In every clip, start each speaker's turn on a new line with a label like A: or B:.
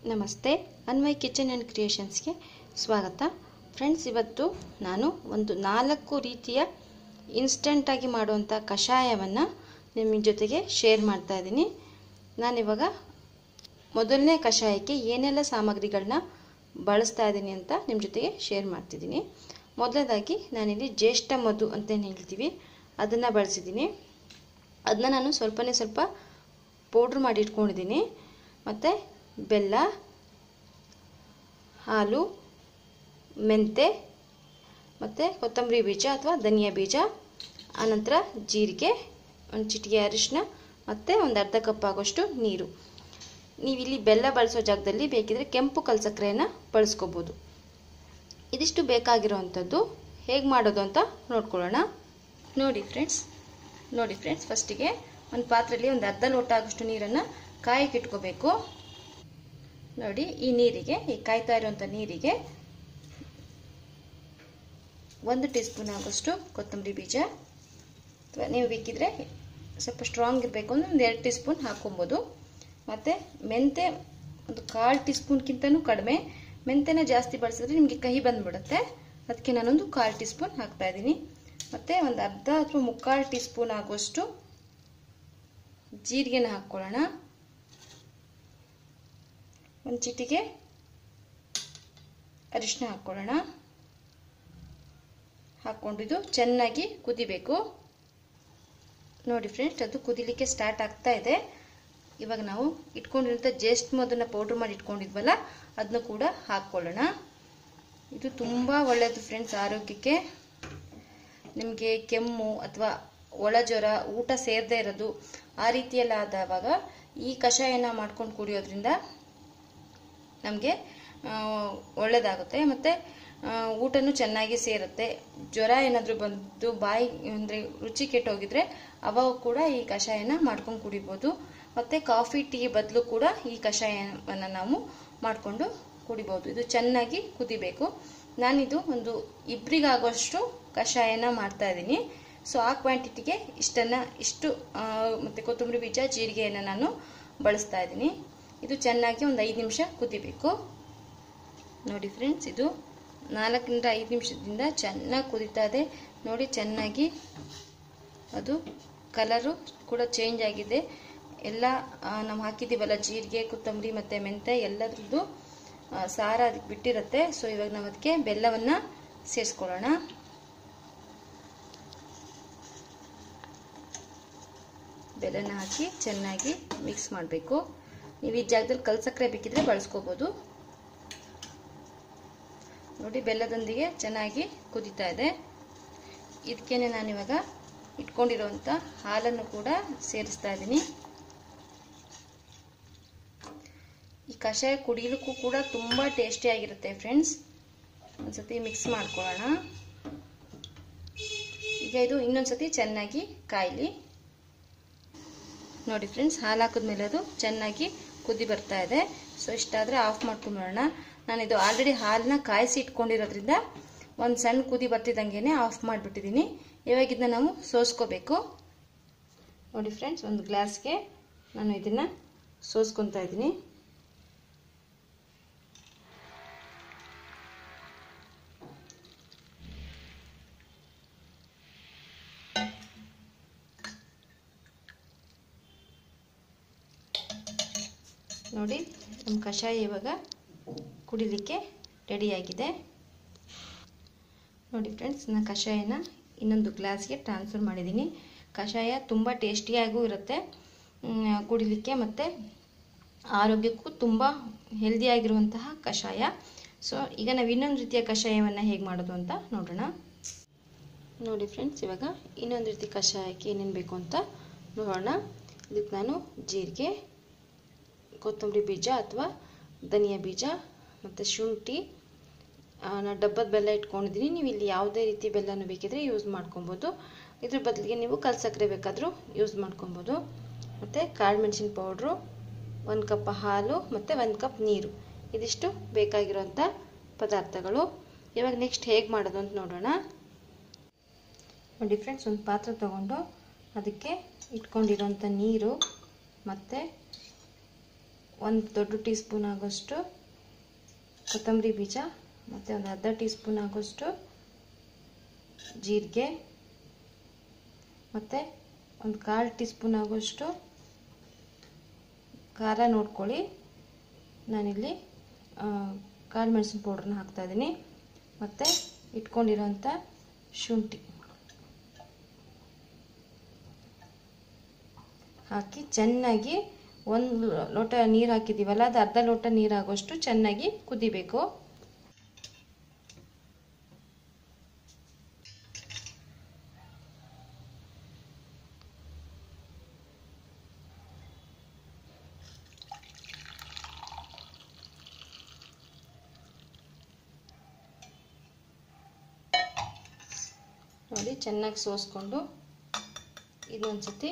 A: ನಮಸ್ತೆ ಅನ್ವಯ್ kitchen and ಕ್ರಿಯೇಷನ್ಸ್ಗೆ ಸ್ವಾಗತ friends ಇವತ್ತು ನಾನು ಒಂದು ನಾಲ್ಕು ರೀತಿಯ ಇನ್ಸ್ಟಂಟಾಗಿ ಮಾಡುವಂಥ ಕಷಾಯವನ್ನು ನಿಮ್ಮ ಜೊತೆಗೆ ಶೇರ್ ಮಾಡ್ತಾ ಇದ್ದೀನಿ ನಾನಿವಾಗ ಮೊದಲನೇ ಕಷಾಯಕ್ಕೆ ಏನೆಲ್ಲ ಸಾಮಗ್ರಿಗಳನ್ನ ಬಳಸ್ತಾ ಇದ್ದೀನಿ ಅಂತ ನಿಮ್ಮ ಜೊತೆಗೆ ಶೇರ್ ಮಾಡ್ತಿದ್ದೀನಿ ಮೊದಲನೇದಾಗಿ ನಾನಿಲ್ಲಿ ಜ್ಯೇಷ್ಠ ಮಧು ಅಂತೇನು ಹೇಳ್ತೀವಿ ಅದನ್ನು ಬಳಸಿದ್ದೀನಿ ಅದನ್ನ ನಾನು ಸ್ವಲ್ಪನೇ ಸ್ವಲ್ಪ ಪೌಡ್ರ್ ಮಾಡಿ ಇಟ್ಕೊಂಡಿದ್ದೀನಿ ಮತ್ತು ಬೆಲ್ಲ ಹಾಲು ಮೆಂತೆ ಮತ್ತು ಕೊತ್ತಂಬರಿ ಬೀಜ ಅಥವಾ ಧನಿಯಾ ಬೀಜ ಆನಂತರ ಜೀರಿಗೆ ಒಂದು ಚಿಟಿಕೆ ಅರಿಶಿನ ಮತ್ತು ಒಂದು ಅರ್ಧ ಕಪ್ ಆಗೋಷ್ಟು ನೀರು ನೀವಿಲ್ಲಿ ಬೆಲ್ಲ ಬಳಸೋ ಜಾಗದಲ್ಲಿ ಬೇಕಿದ್ರೆ ಕೆಂಪು ಕಲ್ಸಕ್ಕರೆಯನ್ನು ಬಳಸ್ಕೋಬೋದು ಇದಿಷ್ಟು ಬೇಕಾಗಿರೋವಂಥದ್ದು ಹೇಗೆ ಮಾಡೋದು ಅಂತ ನೋಡ್ಕೊಳ್ಳೋಣ ನೋಡಿ ಫ್ರೆಂಡ್ಸ್ ನೋಡಿ ಫ್ರೆಂಡ್ಸ್ ಫಸ್ಟಿಗೆ ಒಂದು ಪಾತ್ರೆಯಲ್ಲಿ ಒಂದು ಅರ್ಧ ಲೋಟ ಆಗೋಷ್ಟು ನೀರನ್ನು ಕಾಯಿಗೆ ಇಟ್ಕೋಬೇಕು ನೋಡಿ ಈ ನೀರಿಗೆ ಈ ಕಾಯ್ತಾ ಇರುವಂಥ ನೀರಿಗೆ ಒಂದು ಟೀ ಸ್ಪೂನ್ ಆಗೋಷ್ಟು ಕೊತ್ತಂಬರಿ ಬೀಜ ಅಥವಾ ನೀವು ಬೇಕಿದ್ರೆ ಸ್ವಲ್ಪ ಸ್ಟ್ರಾಂಗ್ ಇರಬೇಕು ಅಂದರೆ ಒಂದು ಎರಡು ಟೀ ಸ್ಪೂನ್ ಹಾಕ್ಕೊಬೋದು ಮತ್ತು ಮೆಂತೆ ಒಂದು ಕಾಲು ಟೀ ಸ್ಪೂನ್ಗಿಂತನೂ ಕಡಿಮೆ ಮೆಂತೆನ ಜಾಸ್ತಿ ಬಳಸಿದ್ರೆ ನಿಮಗೆ ಕಹಿ ಬಂದುಬಿಡುತ್ತೆ ಅದಕ್ಕೆ ನಾನೊಂದು ಕಾಲು ಟೀ ಸ್ಪೂನ್ ಹಾಕ್ತಾಯಿದ್ದೀನಿ ಮತ್ತು ಒಂದು ಅರ್ಧ ಅಥವಾ ಮುಕ್ಕಾಲು ಟೀ ಸ್ಪೂನ್ ಆಗುವಷ್ಟು ಜೀರಿಗೆನ ಹಾಕ್ಕೊಳ್ಳೋಣ ಒಂದು ಚಿಟಿಗೆ ಅರಿಶಿನ ಹಾಕ್ಕೊಳ್ಳೋಣ ಹಾಕ್ಕೊಂಡಿದ್ದು ಚೆನ್ನಾಗಿ ಕುದಿಬೇಕು ನೋಡಿ ಫ್ರೆಂಡ್ಸ್ ಅದು ಕುದಿಲಿಕ್ಕೆ ಸ್ಟಾರ್ಟ್ ಆಗ್ತಾ ಇದೆ ಇವಾಗ ನಾವು ಇಟ್ಕೊಂಡಿರೋಂಥ ಜೇಸ್ಟ್ ಮೊದಲನ್ನ ಪೌಡ್ರ್ ಮಾಡಿ ಇಟ್ಕೊಂಡಿದ್ವಲ್ಲ ಅದನ್ನ ಕೂಡ ಹಾಕ್ಕೊಳ್ಳೋಣ ಇದು ತುಂಬ ಒಳ್ಳೆಯದು ಫ್ರೆಂಡ್ಸ್ ಆರೋಗ್ಯಕ್ಕೆ ನಿಮಗೆ ಕೆಮ್ಮು ಅಥವಾ ಒಳ ಜ್ವರ ಊಟ ಸೇರದೇ ಇರೋದು ಆ ರೀತಿಯೆಲ್ಲ ಆದವಾಗ ಈ ಕಷಾಯನ ಮಾಡ್ಕೊಂಡು ಕುಡಿಯೋದ್ರಿಂದ ನಮಗೆ ಒಳ್ಳೆಯದಾಗುತ್ತೆ ಮತ್ತು ಊಟನೂ ಚೆನ್ನಾಗಿ ಸೇರುತ್ತೆ ಜ್ವರ ಏನಾದರೂ ಬಂದು ಬಾಯಿ ಅಂದರೆ ರುಚಿ ಕೆಟ್ಟೋಗಿದ್ರೆ ಅವಾಗ ಕೂಡ ಈ ಕಷಾಯನ ಮಾಡ್ಕೊಂಡು ಕುಡಿಬೋದು ಮತ್ತು ಕಾಫಿ ಟೀ ಬದಲು ಕೂಡ ಈ ಕಷಾಯವನ್ನು ನಾವು ಮಾಡಿಕೊಂಡು ಕುಡಿಬೋದು ಇದು ಚೆನ್ನಾಗಿ ಕುದಿಬೇಕು ನಾನಿದು ಒಂದು ಇಬ್ಬರಿಗಾಗುವಷ್ಟು ಕಷಾಯನ ಮಾಡ್ತಾ ಇದ್ದೀನಿ ಸೊ ಆ ಕ್ವಾಂಟಿಟಿಗೆ ಇಷ್ಟನ್ನು ಇಷ್ಟು ಮತ್ತು ಕೊತ್ತಂಬರಿ ಬೀಜ ಜೀರಿಗೆಯನ್ನು ನಾನು ಬಳಸ್ತಾ ಇದ್ದೀನಿ ಇದು ಚೆನ್ನಾಗಿ ಒಂದು ಐದು ನಿಮಿಷ ಕುದಿಬೇಕು ನೋಡಿ ಫ್ರೆಂಡ್ಸ್ ಇದು ನಾಲ್ಕರಿಂದ ಐದು ನಿಮಿಷದಿಂದ ಚೆನ್ನಾಗಿ ಕುದೀತಾ ಇದೆ ನೋಡಿ ಚೆನ್ನಾಗಿ ಅದು ಕಲರು ಕೂಡ ಚೇಂಜ್ ಆಗಿದೆ ಎಲ್ಲ ನಾವು ಹಾಕಿದ್ದೀವಲ್ಲ ಜೀರಿಗೆ ಕೊತ್ತಂಬರಿ ಮತ್ತು ಮೆಂತೆ ಎಲ್ಲದ್ರದ್ದು ಸಾರ ಅದಕ್ಕೆ ಬಿಟ್ಟಿರುತ್ತೆ ಸೊ ಇವಾಗ ನಾವು ಅದಕ್ಕೆ ಬೆಲ್ಲವನ್ನು ಸೇರಿಸ್ಕೊಳ್ಳೋಣ ಬೆಲ್ಲನ ಹಾಕಿ ಚೆನ್ನಾಗಿ ಮಿಕ್ಸ್ ಮಾಡಬೇಕು ನೀವು ಈ ಜಾಗದಲ್ಲಿ ಕಲ್ಸಕ್ಕರೆ ಬೇಕಿದ್ರೆ ಬಳಸ್ಕೋಬೋದು ನೋಡಿ ಬೆಲ್ಲದೊಂದಿಗೆ ಚೆನ್ನಾಗಿ ಕುದೀತಾ ಇದೆ ಇದಕ್ಕೇನೆ ನಾನಿವಾಗ ಇಟ್ಕೊಂಡಿರೋಂಥ ಹಾಲನ್ನು ಕೂಡ ಸೇರಿಸ್ತಾ ಇದ್ದೀನಿ ಈ ಕಷಾಯ ಕುಡಿಯಲಿಕ್ಕೂ ಕೂಡ ತುಂಬ ಟೇಸ್ಟಿಯಾಗಿರುತ್ತೆ ಫ್ರೆಂಡ್ಸ್ ಒಂದ್ಸತಿ ಮಿಕ್ಸ್ ಮಾಡ್ಕೊಳ್ಳೋಣ ಈಗ ಇದು ಇನ್ನೊಂದ್ಸತಿ ಚೆನ್ನಾಗಿ ಕಾಯಲಿ ನೋಡಿ ಫ್ರೆಂಡ್ಸ್ ಹಾಲು ಹಾಕಿದ್ಮೇಲೆ ಅದು ಚೆನ್ನಾಗಿ ಕುದಿ ಬರ್ತಾ ಇದೆ ಸೊ ಇಷ್ಟಾದರೆ ಆಫ್ ಮಾಡ್ಕೊಂಬಿಡೋಣ ನಾನಿದು ಆಲ್ರೆಡಿ ಹಾಲನ್ನ ಕಾಯಿಸಿ ಇಟ್ಕೊಂಡಿರೋದ್ರಿಂದ ಒಂದು ಸಣ್ಣ ಕುದಿ ಬರ್ತಿದ್ದಂಗೆ ಆಫ್ ಮಾಡಿಬಿಟ್ಟಿದ್ದೀನಿ ಇವಾಗ ಇದನ್ನ ನಾವು ಸೋಸ್ಕೋಬೇಕು ನೋಡಿ ಫ್ರೆಂಡ್ಸ್ ಒಂದು ಗ್ಲಾಸ್ಗೆ ನಾನು ಇದನ್ನು ಸೋಸ್ಕೊತಾ ಇದ್ದೀನಿ ನೋಡಿ ನಮ್ಮ ಕಷಾಯ ಇವಾಗ ಕುಡಿಲಿಕ್ಕೆ ರೆಡಿಯಾಗಿದೆ ನೋಡಿ ಫ್ರೆಂಡ್ಸ್ ನಾನು ಕಷಾಯನ ಇನ್ನೊಂದು ಗ್ಲಾಸ್ಗೆ ಟ್ರಾನ್ಸ್ಫರ್ ಮಾಡಿದ್ದೀನಿ ಕಷಾಯ ತುಂಬ ಟೇಸ್ಟಿಯಾಗೂ ಇರುತ್ತೆ ಕುಡಿಲಿಕ್ಕೆ ಮತ್ತು ಆರೋಗ್ಯಕ್ಕೂ ತುಂಬ ಹೆಲ್ದಿಯಾಗಿರುವಂತಹ ಕಷಾಯ ಸೊ ಈಗ ನಾವು ಇನ್ನೊಂದು ರೀತಿಯ ಕಷಾಯವನ್ನು ಹೇಗೆ ಮಾಡೋದು ಅಂತ ನೋಡೋಣ ನೋಡಿ ಫ್ರೆಂಡ್ಸ್ ಇವಾಗ ಇನ್ನೊಂದು ರೀತಿ ಕಷಾಯಕ್ಕೆ ಏನೇನು ಬೇಕು ಅಂತ ನೋಡೋಣ ಇದಕ್ಕೆ ನಾನು ಜೀರಿಗೆ ಕೊತ್ತಂಬರಿ ಬೀಜ ಅಥವಾ ಧನಿಯಾ ಬೀಜ ಮತ್ತು ಶುಂಠಿ ನಾನು ಡಬ್ಬದ ಬೆಲ್ಲ ಇಟ್ಕೊಂಡಿದ್ದೀನಿ ನೀವು ಇಲ್ಲಿ ಯಾವುದೇ ರೀತಿ ಬೆಲ್ಲನೂ ಬೇಕಿದ್ರೆ ಯೂಸ್ ಮಾಡ್ಕೊಬೋದು ಇದ್ರ ಬದಲಿಗೆ ನೀವು ಕಲ್ಸಕ್ಕರೆ ಬೇಕಾದರೂ ಯೂಸ್ ಮಾಡ್ಕೊಬೋದು ಮತ್ತು ಕಾಳು ಮೆಣಸಿನ ಪೌಡ್ರು ಒಂದು ಕಪ್ ಹಾಲು ಮತ್ತು ಒಂದು ಕಪ್ ನೀರು ಇದಿಷ್ಟು ಬೇಕಾಗಿರೋಂಥ ಪದಾರ್ಥಗಳು ಇವಾಗ ನೆಕ್ಸ್ಟ್ ಹೇಗೆ ಮಾಡೋದು ಅಂತ ನೋಡೋಣ ನೋಡಿ ಫ್ರೆಂಡ್ಸ್ ಒಂದು ಪಾತ್ರೆ ತೊಗೊಂಡು ಅದಕ್ಕೆ ಇಟ್ಕೊಂಡಿರೋಂಥ ನೀರು ಮತ್ತು ಒಂದು ದೊಡ್ಡ ಟೀ ಸ್ಪೂನ್ ಆಗೋಷ್ಟು ಕೊತ್ತಂಬರಿ ಬೀಜ ಮತ್ತು ಒಂದು ಅರ್ಧ ಟೀ ಸ್ಪೂನ್ ಆಗೋಷ್ಟು ಜೀರಿಗೆ ಮತ್ತು ಒಂದು ಕಾಲು ಟೀ ಸ್ಪೂನ್ ಆಗೋಷ್ಟು ಖಾರ ನೋಡ್ಕೊಳ್ಳಿ ನಾನಿಲ್ಲಿ ಕಾಳು ಮೆಣಸಿನ ಪೌಡ್ರನ್ನ ಹಾಕ್ತಾಯಿದ್ದೀನಿ ಮತ್ತು ಇಟ್ಕೊಂಡಿರೋಂಥ ಶುಂಠಿ ಹಾಕಿ ಚೆನ್ನಾಗಿ ಒಂದು ಲೋಟ ನೀರು ಹಾಕಿದ್ದೀವಲ್ಲ ಅದು ಅರ್ಧ ಲೋಟ ನೀರು ಆಗೋಷ್ಟು ಚೆನ್ನಾಗಿ ಕುದಿಬೇಕು ನೋಡಿ ಚೆನ್ನಾಗಿ ಸೋಸ್ಕೊಂಡು ಇದೊಂದು ಸತಿ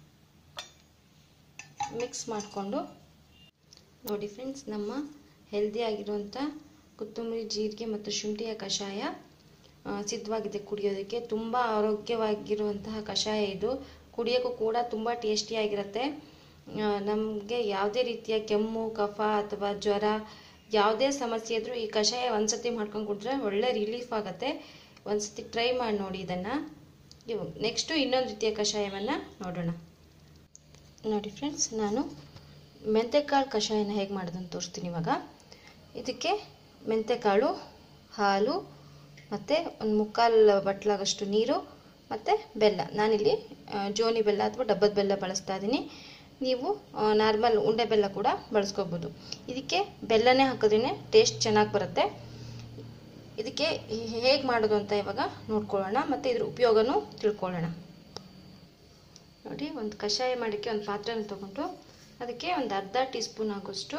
A: ಮಿಕ್ಸ್ ಮಾಡಿಕೊಂಡು ನೋಡಿ ಫ್ರೆಂಡ್ಸ್ ನಮ್ಮ ಹೆಲ್ದಿ ಆಗಿರುವಂಥ ಕೊತ್ತಂಬರಿ ಜೀರಿಗೆ ಮತ್ತು ಶುಂಠಿಯ ಕಷಾಯ ಸಿದ್ಧವಾಗಿದೆ ಕುಡಿಯೋದಕ್ಕೆ ತುಂಬ ಆರೋಗ್ಯವಾಗಿರುವಂತಹ ಕಷಾಯ ಇದು ಕುಡಿಯೋಕ್ಕೂ ಕೂಡ ತುಂಬ ಟೇಸ್ಟಿಯಾಗಿರುತ್ತೆ ನಮಗೆ ಯಾವುದೇ ರೀತಿಯ ಕೆಮ್ಮು ಕಫ ಅಥವಾ ಜ್ವರ ಯಾವುದೇ ಸಮಸ್ಯೆ ಇದ್ದರೂ ಈ ಕಷಾಯ ಒಂದ್ಸತಿ ಮಾಡ್ಕೊಂಡು ಕುಡಿದ್ರೆ ಒಳ್ಳೆ ರಿಲೀಫ್ ಆಗುತ್ತೆ ಒಂದ್ಸತಿ ಟ್ರೈ ಮಾಡಿ ನೋಡಿ ಇದನ್ನು ಇವಾಗ ನೆಕ್ಸ್ಟು ಇನ್ನೊಂದು ರೀತಿಯ ಕಷಾಯವನ್ನು ನೋಡೋಣ ನೋಡಿ ಫ್ರೆಂಡ್ಸ್ ನಾನು ಮೆಂತೆಕಾಳು ಕಷಾಯನ ಹೇಗೆ ಮಾಡೋದಂತ ತೋರಿಸ್ತೀನಿ ಇವಾಗ ಇದಕ್ಕೆ ಮೆಂತೆಕಾಳು ಹಾಲು ಮತ್ತು ಒಂದು ಮುಕ್ಕಾಲು ಬಟ್ಲಾಗಷ್ಟು ನೀರು ಮತ್ತು ಬೆಲ್ಲ ನಾನಿಲ್ಲಿ ಜೋನಿ ಬೆಲ್ಲ ಅಥವಾ ಡಬ್ಬದ ಬೆಲ್ಲ ಬಳಸ್ತಾ ಇದ್ದೀನಿ ನೀವು ನಾರ್ಮಲ್ ಉಂಡೆ ಬೆಲ್ಲ ಕೂಡ ಬಳಸ್ಕೋಬೋದು ಇದಕ್ಕೆ ಬೆಲ್ಲನೇ ಹಾಕಿದ್ರೇ ಟೇಸ್ಟ್ ಚೆನ್ನಾಗಿ ಬರುತ್ತೆ ಇದಕ್ಕೆ ಹೇಗೆ ಮಾಡೋದು ಅಂತ ಇವಾಗ ನೋಡ್ಕೊಳ್ಳೋಣ ಮತ್ತು ಇದ್ರ ಉಪಯೋಗನೂ ತಿಳ್ಕೊಳ್ಳೋಣ ನೋಡಿ ಒಂದು ಕಷಾಯ ಮಾಡೋಕ್ಕೆ ಒಂದು ಪಾತ್ರೆನ ತೊಗೊಂಡು ಅದಕ್ಕೆ ಒಂದು ಅರ್ಧ ಟೀ ಸ್ಪೂನ್ ಆಗೋಷ್ಟು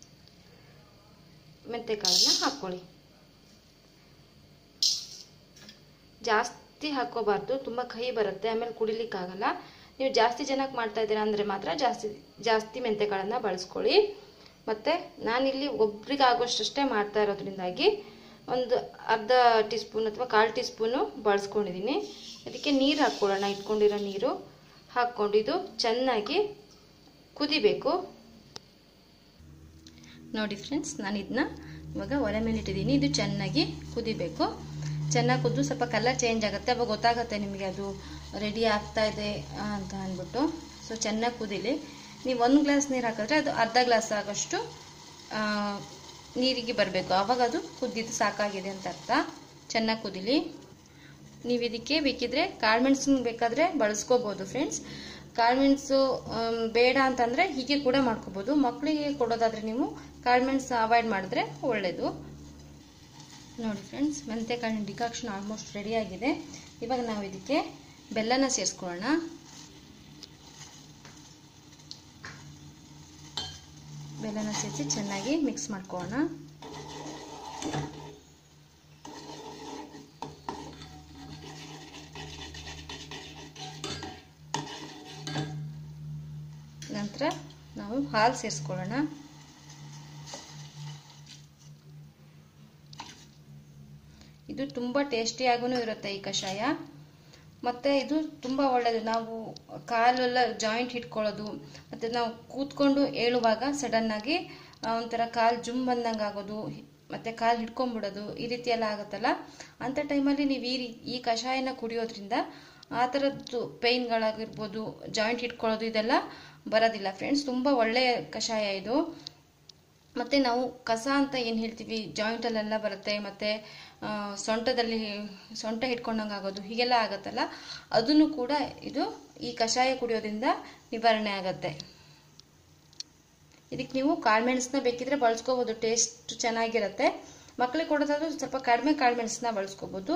A: ಮೆಂತೆಕಾಳನ್ನ ಹಾಕ್ಕೊಳ್ಳಿ ಜಾಸ್ತಿ ಹಾಕ್ಕೋಬಾರ್ದು ತುಂಬ ಕಹಿ ಬರುತ್ತೆ ಆಮೇಲೆ ಕುಡಿಲಿಕ್ಕಾಗಲ್ಲ ನೀವು ಜಾಸ್ತಿ ಜನಕ್ಕೆ ಮಾಡ್ತಾ ಇದ್ದೀರಾ ಅಂದರೆ ಮಾತ್ರ ಜಾಸ್ತಿ ಜಾಸ್ತಿ ಮೆಂತೆಕಾಳನ್ನು ಬಳಸ್ಕೊಳ್ಳಿ ಮತ್ತು ನಾನಿಲ್ಲಿ ಒಬ್ರಿಗೆ ಆಗೋಷ್ಟಷ್ಟೇ ಮಾಡ್ತಾ ಇರೋದ್ರಿಂದಾಗಿ ಒಂದು ಅರ್ಧ ಟೀ ಸ್ಪೂನ್ ಅಥವಾ ಕಾಲು ಟೀ ಸ್ಪೂನು ಬಳಸ್ಕೊಂಡಿದ್ದೀನಿ ಅದಕ್ಕೆ ನೀರು ಹಾಕ್ಕೊಳ್ಳೋಣ ಇಟ್ಕೊಂಡಿರೋ ನೀರು ಹಾಕ್ಕೊಂಡು ಇದು ಚೆನ್ನಾಗಿ ಕುದಿಬೇಕು ನೋಡಿ ಫ್ರೆಂಡ್ಸ್ ನಾನು ಇದನ್ನ ಇವಾಗ ಒಲೆ ಮೇಲೆ ಇಟ್ಟಿದ್ದೀನಿ ಇದು ಚೆನ್ನಾಗಿ ಕುದಿಬೇಕು ಚೆನ್ನಾಗಿ ಕುದ್ದು ಸ್ವಲ್ಪ ಕಲರ್ ಚೇಂಜ್ ಆಗುತ್ತೆ ಅವಾಗ ಗೊತ್ತಾಗುತ್ತೆ ನಿಮಗೆ ಅದು ರೆಡಿ ಆಗ್ತಾ ಇದೆ ಅಂತ ಅಂದ್ಬಿಟ್ಟು ಸೊ ಚೆನ್ನಾಗಿ ಕುದಿಲಿ ನೀವು ಒಂದು ಗ್ಲಾಸ್ ನೀರು ಹಾಕಿದ್ರೆ ಅದು ಅರ್ಧ ಗ್ಲಾಸ್ ಆಗೋಷ್ಟು ನೀರಿಗೆ ಬರಬೇಕು ಆವಾಗ ಅದು ಕುದ್ದಿದ್ದು ಸಾಕಾಗಿದೆ ಅಂತ ಅರ್ಥ ಚೆನ್ನಾಗಿ ಕುದಿಲಿ ನೀವು ಇದಕ್ಕೆ ಬೇಕಿದ್ರೆ ಕಾಳುಮೆಣಸು ಬೇಕಾದರೆ ಬಳಸ್ಕೋಬೋದು ಫ್ರೆಂಡ್ಸ್ ಕಾಳುಮೆಣಸು ಬೇಡ ಅಂತಂದರೆ ಹೀಗೆ ಕೂಡ ಮಾಡ್ಕೋಬೋದು ಮಕ್ಕಳಿಗೆ ಕೊಡೋದಾದರೆ ನೀವು ಕಾಳುಮೆಣಸು ಅವಾಯ್ಡ್ ಮಾಡಿದ್ರೆ ಒಳ್ಳೆಯದು ನೋಡಿ ಫ್ರೆಂಡ್ಸ್ ಮೆಂತೆಕಾಳಿನ ಡಿಕಾಕ್ಷನ್ ಆಲ್ಮೋಸ್ಟ್ ರೆಡಿ ಆಗಿದೆ ಇವಾಗ ನಾವು ಇದಕ್ಕೆ ಬೆಲ್ಲನ ಸೇರಿಸ್ಕೊಳ್ಳೋಣ ಬೆಲ್ಲನ ಸೇರಿಸಿ ಚೆನ್ನಾಗಿ ಮಿಕ್ಸ್ ಮಾಡ್ಕೊಳ್ಳೋಣ ನಂತರ ನಾವು ಹಾಲು ಸೇರಿಸ್ಕೊಳ್ಳೋಣ ಇದು ತುಂಬ ಟೇಸ್ಟಿಯಾಗೂ ಇರುತ್ತೆ ಈ ಕಷಾಯ ಮತ್ತು ಇದು ತುಂಬ ಒಳ್ಳೆಯದು ನಾವು ಕಾಲೆಲ್ಲ ಜಾಯಿಂಟ್ ಹಿಡ್ಕೊಳ್ಳೋದು ಮತ್ತು ನಾವು ಕೂತ್ಕೊಂಡು ಏಳುವಾಗ ಸಡನ್ನಾಗಿ ಒಂಥರ ಕಾಲು ಜುಮ್ ಬಂದಂಗೆ ಆಗೋದು ಮತ್ತು ಕಾಲು ಹಿಡ್ಕೊಂಡ್ಬಿಡೋದು ಈ ರೀತಿ ಎಲ್ಲ ಆಗುತ್ತಲ್ಲ ಅಂಥ ಟೈಮಲ್ಲಿ ನೀವು ಈ ರೀ ಈ ಕಷಾಯನ ಕುಡಿಯೋದ್ರಿಂದ ಆ ಥರದ್ದು ಪೇಯ್ನ್ಗಳಾಗಿರ್ಬೋದು ಜಾಯಿಂಟ್ ಹಿಡ್ಕೊಳ್ಳೋದು ಇದೆಲ್ಲ ಬರೋದಿಲ್ಲ ಫ್ರೆಂಡ್ಸ್ ತುಂಬ ಒಳ್ಳೆಯ ಕಷಾಯ ಇದು ಮತ್ತು ನಾವು ಕಸ ಅಂತ ಏನು ಹೇಳ್ತೀವಿ ಜಾಯಿಂಟಲ್ಲೆಲ್ಲ ಬರುತ್ತೆ ಮತ್ತು ಸೊಂಟದಲ್ಲಿ ಸೊಂಟ ಹಿಡ್ಕೊಂಡಂಗೆ ಆಗೋದು ಹೀಗೆಲ್ಲ ಆಗುತ್ತಲ್ಲ ಅದನ್ನು ಕೂಡ ಇದು ಈ ಕಷಾಯ ಕುಡಿಯೋದ್ರಿಂದ ನಿವಾರಣೆ ಆಗುತ್ತೆ ಇದಕ್ಕೆ ನೀವು ಕಾಳುಮೆಣಸನ್ನ ಬೇಕಿದ್ರೆ ಬಳಸ್ಕೋಬೋದು ಟೇಸ್ಟ್ ಚೆನ್ನಾಗಿರುತ್ತೆ ಮಕ್ಕಳಿಗೆ ಕೊಡೋದಾದ್ರೂ ಸ್ವಲ್ಪ ಕಡಿಮೆ ಕಾಳುಮೆಣಸನ್ನ ಬಳಸ್ಕೋಬೋದು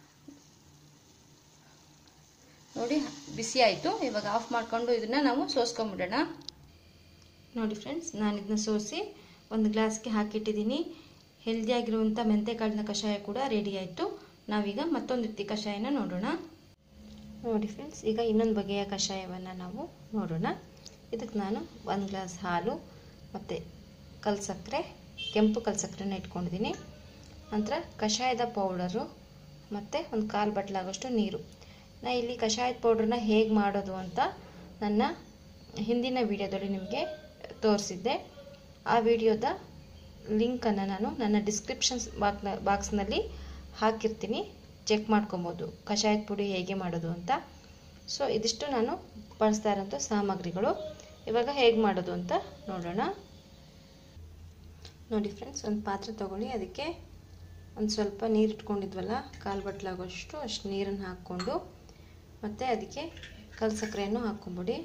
A: ನೋಡಿ ಬಿಸಿ ಆಯಿತು ಇವಾಗ ಆಫ್ ಮಾಡಿಕೊಂಡು ಇದನ್ನು ನಾವು ಸೋಸ್ಕೊಂಬಿಡೋಣ ನೋಡಿ ಫ್ರೆಂಡ್ಸ್ ನಾನು ಇದನ್ನ ಸೋಸಿ ಒಂದು ಗ್ಲಾಸ್ಗೆ ಹಾಕಿಟ್ಟಿದ್ದೀನಿ ಹೆಲ್ದಿಯಾಗಿರುವಂಥ ಮೆಂತೆಕಾಳಿನ ಕಷಾಯ ಕೂಡ ರೆಡಿ ಆಯಿತು ನಾವೀಗ ಮತ್ತೊಂದು ರೀತಿ ಕಷಾಯನ ನೋಡೋಣ ನೋಡಿ ಫ್ರೆಂಡ್ಸ್ ಈಗ ಇನ್ನೊಂದು ಬಗೆಯ ಕಷಾಯವನ್ನು ನಾವು ನೋಡೋಣ ಇದಕ್ಕೆ ನಾನು ಒಂದು ಗ್ಲಾಸ್ ಹಾಲು ಮತ್ತು ಕಲ್ಸಕ್ಕರೆ ಕೆಂಪು ಕಲ್ಸಕ್ಕರೆನ ಇಟ್ಕೊಂಡಿದ್ದೀನಿ ನಂತರ ಕಷಾಯದ ಪೌಡರು ಮತ್ತು ಒಂದು ಕಾಲು ಬಟ್ಲಾಗೋಷ್ಟು ನೀರು ನಾ ಇಲ್ಲಿ ಕಷಾಯದ ಪೌಡ್ರನ್ನ ಹೇಗೆ ಮಾಡೋದು ಅಂತ ನನ್ನ ಹಿಂದಿನ ವಿಡಿಯೋದಲ್ಲಿ ನಿಮಗೆ ತೋರಿಸಿದ್ದೆ ಆ ವಿಡಿಯೋದ ಲಿಂಕನ್ನು ನಾನು ನನ್ನ ಡಿಸ್ಕ್ರಿಪ್ಷನ್ಸ್ ಬಾಕ್ನ ಬಾಕ್ಸ್ನಲ್ಲಿ ಹಾಕಿರ್ತೀನಿ ಚೆಕ್ ಮಾಡ್ಕೊಬೋದು ಕಷಾಯದ ಪುಡಿ ಹೇಗೆ ಮಾಡೋದು ಅಂತ ಸೊ ಇದಿಷ್ಟು ನಾನು ಬಳಸ್ತಾ ಇರೋಂಥ ಸಾಮಗ್ರಿಗಳು ಇವಾಗ ಹೇಗೆ ಮಾಡೋದು ಅಂತ ನೋಡೋಣ ನೋಡಿ ಫ್ರೆಂಡ್ಸ್ ಒಂದು ಪಾತ್ರೆ ತೊಗೊಳ್ಳಿ ಅದಕ್ಕೆ ಒಂದು ಸ್ವಲ್ಪ ನೀರು ಇಟ್ಕೊಂಡಿದ್ವಲ್ಲ ಕಾಲು ಬಟ್ಲಾಗೋಷ್ಟು ಅಷ್ಟು ನೀರನ್ನು ಹಾಕ್ಕೊಂಡು ಮತ್ತು ಅದಕ್ಕೆ ಕಲ್ ಸಕ್ಕರೆಯನ್ನು ಹಾಕ್ಕೊಂಬಿಡಿ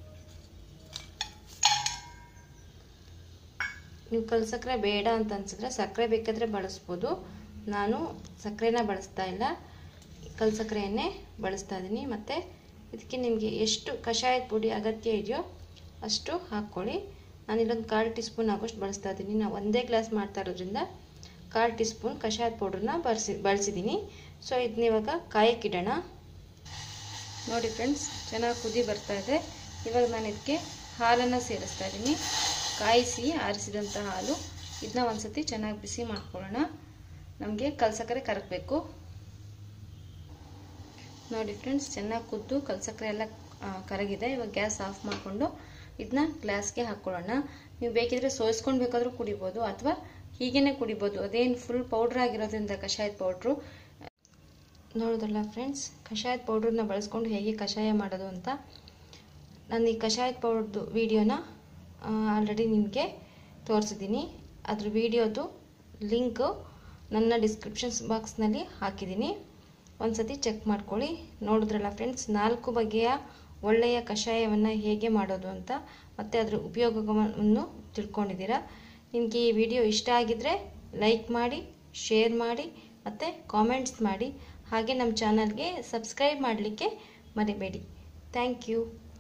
A: ನೀವು ಕಲ್ ಸಕ್ಕರೆ ಬೇಡ ಅಂತ ಅನ್ಸಿದ್ರೆ ಸಕ್ಕರೆ ಬೇಕಾದರೆ ಬಳಸ್ಬೋದು ನಾನು ಸಕ್ಕರೆನ ಬಳಸ್ತಾ ಇಲ್ಲ ಕಲ್ ಸಕ್ಕರೆಯನ್ನೇ ಬಳಸ್ತಾ ಇದ್ದೀನಿ ಮತ್ತು ಇದಕ್ಕೆ ನಿಮಗೆ ಎಷ್ಟು ಕಷಾಯದ ಪುಡಿ ಅಗತ್ಯ ಇದೆಯೋ ಅಷ್ಟು ಹಾಕ್ಕೊಳ್ಳಿ ನಾನು ಇಲ್ಲೊಂದು ಕಾಲು ಟೀ ಸ್ಪೂನ್ ಆಗೋಷ್ಟು ಬಳಸ್ತಾ ಇದ್ದೀನಿ ನಾವು ಒಂದೇ ಗ್ಲಾಸ್ ಮಾಡ್ತಾ ಇರೋದ್ರಿಂದ ಕಾಲು ಟೀ ಸ್ಪೂನ್ ಕಷಾಯದ ಪೌಡ್ರನ್ನ ಬಳಸಿ ಬಳಸಿದ್ದೀನಿ ಸೊ ಇದನ್ನ ಇವಾಗ ಕಾಯಕ್ಕಿಡೋಣ ನೋಡಿ ಫ್ರೆಂಡ್ಸ್ ಚೆನ್ನಾಗಿ ಕುದಿ ಬರ್ತಾ ಇದೆ ಇವಾಗ ನಾನು ಇದಕ್ಕೆ ಹಾಲನ್ನು ಸೇರಿಸ್ತಾ ಇದ್ದೀನಿ ಕಾಯಿಸಿ ಆರಿಸಿದಂಥ ಹಾಲು ಇದನ್ನ ಒಂದ್ಸತಿ ಚೆನ್ನಾಗಿ ಬಿಸಿ ಮಾಡ್ಕೊಳ್ಳೋಣ ನಮಗೆ ಕಲ್ಸಕ್ಕರೆ ಕರಗಬೇಕು ನೋಡಿ ಫ್ರೆಂಡ್ಸ್ ಚೆನ್ನಾಗಿ ಕುದ್ದು ಕಲ್ಸಕ್ಕರೆ ಎಲ್ಲ ಕರಗಿದೆ ಇವಾಗ ಗ್ಯಾಸ್ ಆಫ್ ಮಾಡಿಕೊಂಡು ಇದನ್ನ ಗ್ಲಾಸ್ಗೆ ಹಾಕ್ಕೊಳ್ಳೋಣ ನೀವು ಬೇಕಿದ್ರೆ ಸೋಸ್ಕೊಂಡು ಬೇಕಾದರೂ ಕುಡಿಬೋದು ಅಥವಾ ಹೀಗೇನೆ ಕುಡಿಬೋದು ಅದೇನು ಫುಲ್ ಪೌಡ್ರ್ ಆಗಿರೋದ್ರಿಂದ ಕಷಾಯದ ಪೌಡ್ರು ನೋಡಿದ್ರಲ್ಲ ಫ್ರೆಂಡ್ಸ್ ಕಷಾಯದ ಪೌಡ್ರನ್ನ ಬಳಸ್ಕೊಂಡು ಹೇಗೆ ಕಷಾಯ ಮಾಡೋದು ಅಂತ ನಾನು ಈ ಕಷಾಯದ ಪೌಡ್ರದ್ದು ವಿಡಿಯೋನ ಆಲ್ರೆಡಿ ನಿಮಗೆ ತೋರಿಸಿದ್ದೀನಿ ಅದ್ರ ವಿಡಿಯೋದು ಲಿಂಕು ನನ್ನ ಡಿಸ್ಕ್ರಿಪ್ಷನ್ಸ್ ಬಾಕ್ಸ್ನಲ್ಲಿ ಹಾಕಿದ್ದೀನಿ ಒಂದು ಸತಿ ಚೆಕ್ ಮಾಡ್ಕೊಳ್ಳಿ ನೋಡಿದ್ರಲ್ಲ ಫ್ರೆಂಡ್ಸ್ ನಾಲ್ಕು ಬಗೆಯ ಒಳ್ಳೆಯ ಕಷಾಯವನ್ನು ಹೇಗೆ ಮಾಡೋದು ಅಂತ ಮತ್ತು ಅದರ ಉಪಯೋಗವನ್ನು ತಿಳ್ಕೊಂಡಿದ್ದೀರಾ ನಿಮಗೆ ಈ ವಿಡಿಯೋ ಇಷ್ಟ ಆಗಿದ್ದರೆ ಲೈಕ್ ಮಾಡಿ ಶೇರ್ ಮಾಡಿ ಮತ್ತು ಕಾಮೆಂಟ್ಸ್ ಮಾಡಿ ಹಾಗೆ ನಮ್ಮ ಚಾನಲ್ಗೆ ಸಬ್ಸ್ಕ್ರೈಬ್ ಮಾಡಲಿಕ್ಕೆ ಮರಿಬೇಡಿ ಥ್ಯಾಂಕ್ ಯು